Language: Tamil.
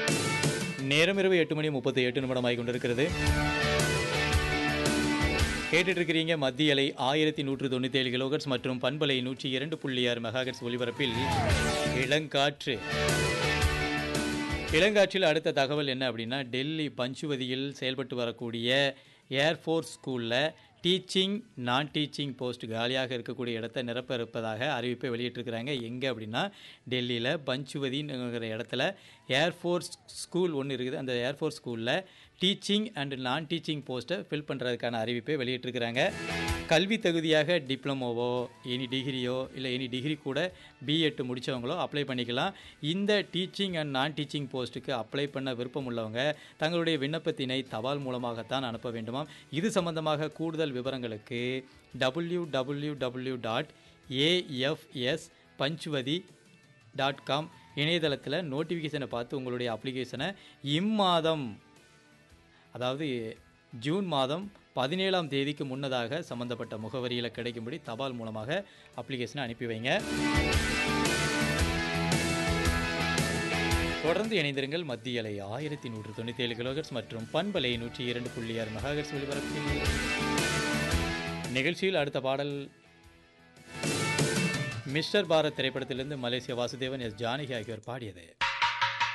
நேரம் இரவு எட்டு மணி முப்பத்தி எட்டு நிமிடம் ஆகி கொண்டிருக்கிறது கேட்டுட்டு இருக்கிறீங்க மத்திய அலை ஆயிரத்தி நூற்று தொண்ணூற்றி ஏழு கிலோகர்ஸ் மற்றும் பண்பலை நூற்றி இரண்டு புள்ளி ஆறு மெகாகட்ஸ் ஒலிபரப்பில் இளங்காற்று இளங்காற்றில் அடுத்த தகவல் என்ன அப்படின்னா டெல்லி பஞ்சுவதியில் செயல்பட்டு வரக்கூடிய ஏர்ஃபோர்ஸ் ஸ்கூலில் டீச்சிங் நான் டீச்சிங் போஸ்ட் காலியாக இருக்கக்கூடிய இடத்த நிரப்ப இருப்பதாக அறிவிப்பை வெளியிட்டிருக்கிறாங்க எங்கே அப்படின்னா டெல்லியில் பஞ்சுவதிங்கிற இடத்துல ஏர்ஃபோர்ஸ் ஸ்கூல் ஒன்று இருக்குது அந்த ஏர்ஃபோர்ஸ் ஸ்கூலில் டீச்சிங் அண்ட் நான் டீச்சிங் போஸ்ட்டை ஃபில் பண்ணுறதுக்கான அறிவிப்பை வெளியிட்டிருக்கிறாங்க கல்வி தகுதியாக டிப்ளமோவோ எனி டிகிரியோ இல்லை எனி டிகிரி கூட பிஎட் முடித்தவங்களோ அப்ளை பண்ணிக்கலாம் இந்த டீச்சிங் அண்ட் நான் டீச்சிங் போஸ்ட்டுக்கு அப்ளை பண்ண விருப்பம் உள்ளவங்க தங்களுடைய விண்ணப்பத்தினை தபால் மூலமாகத்தான் அனுப்ப வேண்டுமாம் இது சம்பந்தமாக கூடுதல் விவரங்களுக்கு W W W dot AFS Panchavati dot com இணையதளத்தில் நோட்டிஃபிகேஷனை பார்த்து உங்களுடைய அப்ளிகேஷனை இம்மாதம் அதாவது ஜூன் மாதம் பதினேழாம் தேதிக்கு முன்னதாக சம்பந்தப்பட்ட முகவரியில் கிடைக்கும்படி தபால் மூலமாக அப்ளிகேஷனை அனுப்பி வைங்க தொடர்ந்து இணைந்திருங்கள் மத்திய அலை ஆயிரத்தி நூற்று தொண்ணூற்றி ஏழு கிலோகர்ஸ் மற்றும் பண்பலை நூற்றி இரண்டு புள்ளி ஆறு மெகாகர்ஸ் ஒலிபரப்பில் நிகழ்ச்சியில் அடுத்த பாடல் மிஸ்டர் பாரத் திரைப்படத்திலிருந்து மலேசிய வாசுதேவன் எஸ் ஜானகி ஆகியோர் பாடியது